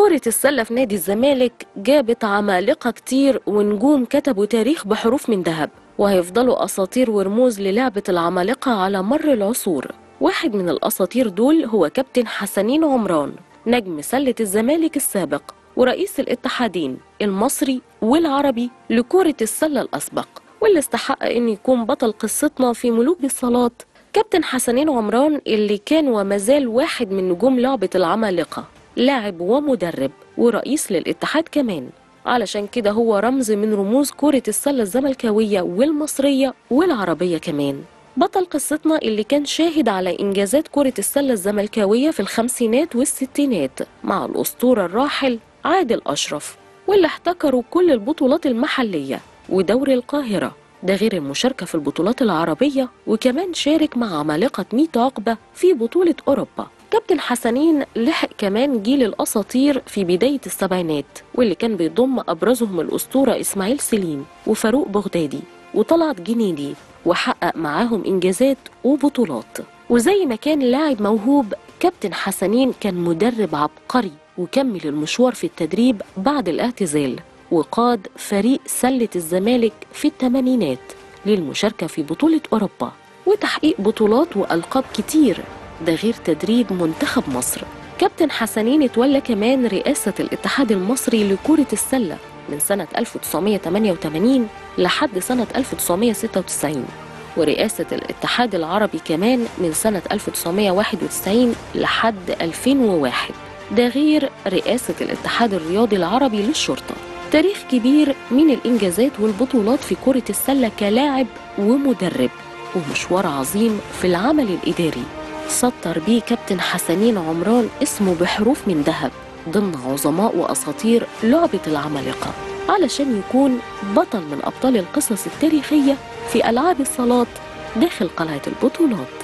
كرة السلة في نادي الزمالك جابت عمالقة كتير ونجوم كتبوا تاريخ بحروف من ذهب وهيفضلوا أساطير ورموز للعبة العمالقة على مر العصور واحد من الأساطير دول هو كابتن حسنين عمران نجم سلة الزمالك السابق ورئيس الاتحادين المصري والعربي لكرة السلة الأسبق واللي استحق أن يكون بطل قصتنا في ملوك الصالات كابتن حسنين عمران اللي كان ومازال واحد من نجوم لعبة العمالقة لاعب ومدرب ورئيس للاتحاد كمان علشان كده هو رمز من رموز كرة السلة الزملكاوية والمصرية والعربية كمان بطل قصتنا اللي كان شاهد على إنجازات كرة السلة الزملكاوية في الخمسينات والستينات مع الأسطورة الراحل عادل أشرف واللي احتكروا كل البطولات المحلية ودوري القاهرة ده غير المشاركة في البطولات العربية وكمان شارك مع عمالقة ميت عقبة في بطولة أوروبا كابتن حسنين لحق كمان جيل الأساطير في بداية السبعينات واللي كان بيضم أبرزهم الأسطورة إسماعيل سليم وفاروق بغدادي وطلعت جنيدي وحقق معاهم إنجازات وبطولات وزي ما كان لاعب موهوب كابتن حسنين كان مدرب عبقري وكمل المشوار في التدريب بعد الاعتزال وقاد فريق سلة الزمالك في الثمانينات للمشاركة في بطولة أوروبا وتحقيق بطولات وألقاب كتير ده غير تدريب منتخب مصر كابتن حسنين اتولى كمان رئاسة الاتحاد المصري لكرة السلة من سنة 1988 لحد سنة 1996 ورئاسة الاتحاد العربي كمان من سنة 1991 لحد 2001 ده غير رئاسة الاتحاد الرياضي العربي للشرطة تاريخ كبير من الإنجازات والبطولات في كرة السلة كلاعب ومدرب ومشوار عظيم في العمل الإداري سطر بيه كابتن حسنين عمران اسمه بحروف من ذهب ضمن عظماء وأساطير لعبة العمالقة علشان يكون بطل من أبطال القصص التاريخية في ألعاب الصالات داخل قلعة البطولات